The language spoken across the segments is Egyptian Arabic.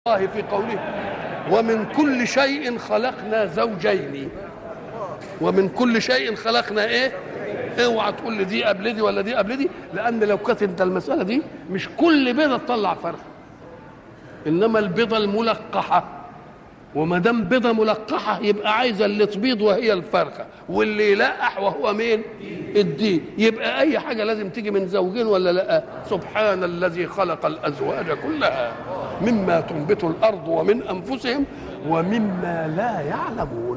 الله في قوله ومن كل شيء خلقنا زوجين ومن كل شيء خلقنا ايه اوعى تقول لي دي قبل دي ولا دي قبل دي لان لو كانت انت المساله دي مش كل بيضه تطلع فرخه انما البيضه الملقحه وما دام بيضه ملقحه يبقى عايزه اللي تبيض وهي الفرخه واللي يلقح وهو مين الدين يبقى اي حاجه لازم تيجي من زوجين ولا لا سبحان الذي خلق الازواج كلها مما تنبت الارض ومن انفسهم ومما لا يعلمون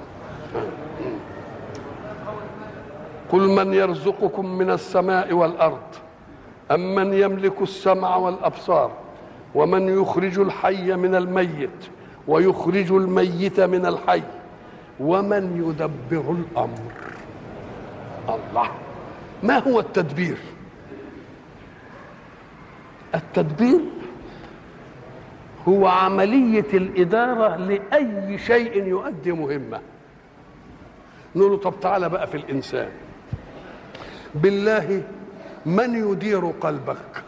قل من يرزقكم من السماء والارض ام من يملك السمع والابصار ومن يخرج الحي من الميت ويخرج الميت من الحي ومن يدبر الامر الله ما هو التدبير التدبير هو عمليه الاداره لاي شيء يؤدي مهمه نقول له طب تعالى بقى في الانسان بالله من يدير قلبك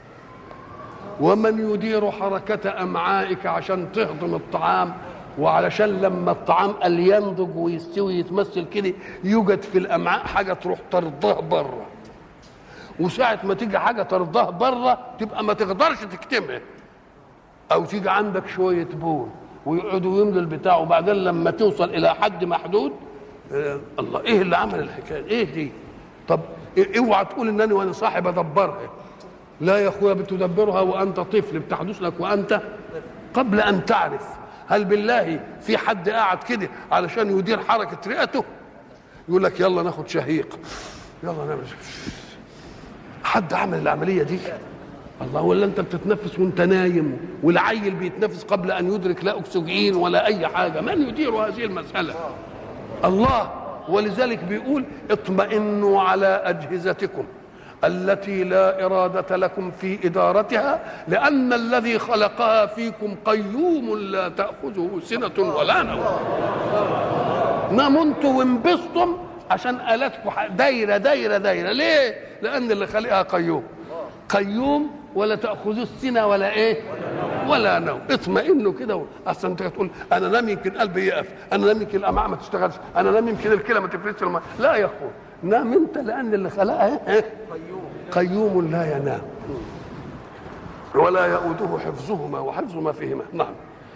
ومن يدير حركة أمعائك عشان تهضم الطعام وعلشان لما الطعام قال ينضج ويستوي يتمثل كده يوجد في الأمعاء حاجة تروح ترضاه بره وساعة ما تيجي حاجة ترضاه بره تبقى ما تقدرش تكتمها أو تيجي عندك شوية بول ويقعدوا يملوا البتاع وبعدين لما توصل إلى حد محدود آه الله إيه اللي عمل الحكاية إيه دي طب اوعى تقول انني وانا صاحب ادبرها لا يا اخويا بتدبرها وانت طفل بتحدث لك وانت قبل ان تعرف هل بالله في حد قاعد كده علشان يدير حركه رئته يقول لك يلا ناخد شهيق يلا نعمل حد عمل العمليه دي الله ولا انت بتتنفس وانت نايم والعيل بيتنفس قبل ان يدرك لا اكسجين ولا اي حاجه من يدير هذه المساله الله ولذلك بيقول اطمئنوا على اجهزتكم التي لا اراده لكم في ادارتها لان الذي خلقها فيكم قيوم لا تاخذه سنه ولا نوم ناموا انتوا وانبسطم عشان الاتكم دايره دايره دايره ليه لان اللي خلقها قيوم قيوم ولا تاخذه السنه ولا ايه ولا نوم اطمئنوا كده اصلا انت تقول انا نام يمكن قلبي يقف انا نام يمكن الامعاء ما تشتغلش انا نام يمكن الكلى ما تفرزش الماء لا يا اخويا نام انت لان اللي خلقها قيوم قيوم لا ينام ولا يؤوده حفظهما وحفظ ما فيهما نعم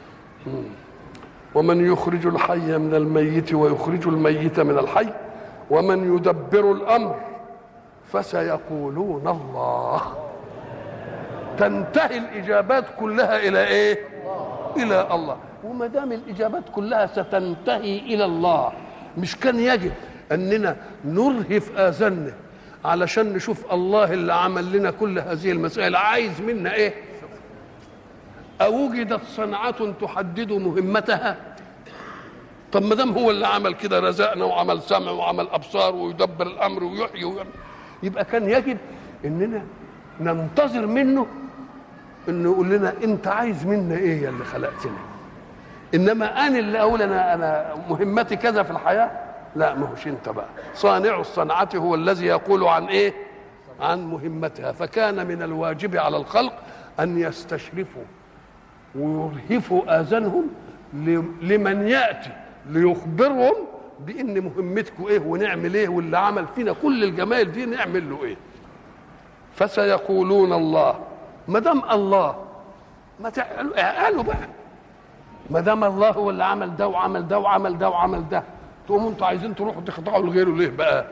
ومن يخرج الحي من الميت ويخرج الميت من الحي ومن يدبر الامر فسيقولون الله تنتهي الاجابات كلها الى ايه الى الله وما دام الاجابات كلها ستنتهي الى الله مش كان يجب اننا نرهف اذاننا علشان نشوف الله اللي عمل لنا كل هذه المسائل عايز منا ايه اوجدت صنعه تحدد مهمتها طب ما دام هو اللي عمل كده رزقنا وعمل سمع وعمل ابصار ويدبر الامر ويحيي ويعمل يبقى كان يجب اننا ننتظر منه انه يقول لنا انت عايز منا ايه يا اللي خلقتنا انما انا اللي اقول انا انا مهمتي كذا في الحياه لا ما هوش انت بقى صانع الصنعه هو الذي يقول عن ايه عن مهمتها فكان من الواجب على الخلق ان يستشرفوا ويرهفوا اذانهم لمن ياتي ليخبرهم بان مهمتكم ايه ونعمل ايه واللي عمل فينا كل الجمال دي نعمل له ايه فسيقولون الله ما دام الله ما قالوا بقى ما دام الله هو اللي عمل ده وعمل ده وعمل ده وعمل ده تقوموا انتوا عايزين تروحوا تخضعوا لغيره ليه بقى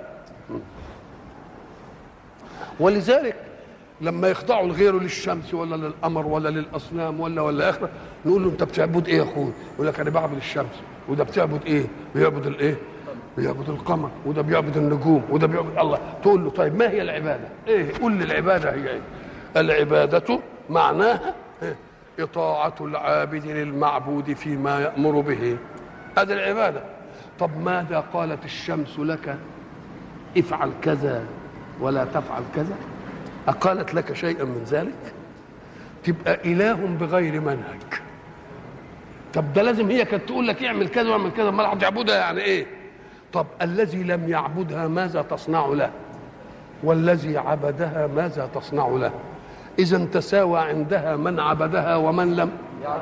ولذلك لما يخضعوا لغيره للشمس ولا للقمر ولا للاصنام ولا ولا اخره نقول له انت بتعبد ايه يا اخويا يقول لك انا بعبد الشمس وده بتعبد ايه بيعبد الايه بيعبد القمر وده بيعبد النجوم وده بيعبد الله تقول له طيب ما هي العباده ايه قول لي العباده هي ايه العباده معناها إيه؟ اطاعه العابد للمعبود فيما يامر به هذه العباده طب ماذا قالت الشمس لك افعل كذا ولا تفعل كذا أقالت لك شيئا من ذلك تبقى إله بغير منهج طب ده لازم هي كانت تقول لك اعمل كذا واعمل كذا امال هتعبدها يعني ايه طب الذي لم يعبدها ماذا تصنع له والذي عبدها ماذا تصنع له اذا تساوى عندها من عبدها ومن لم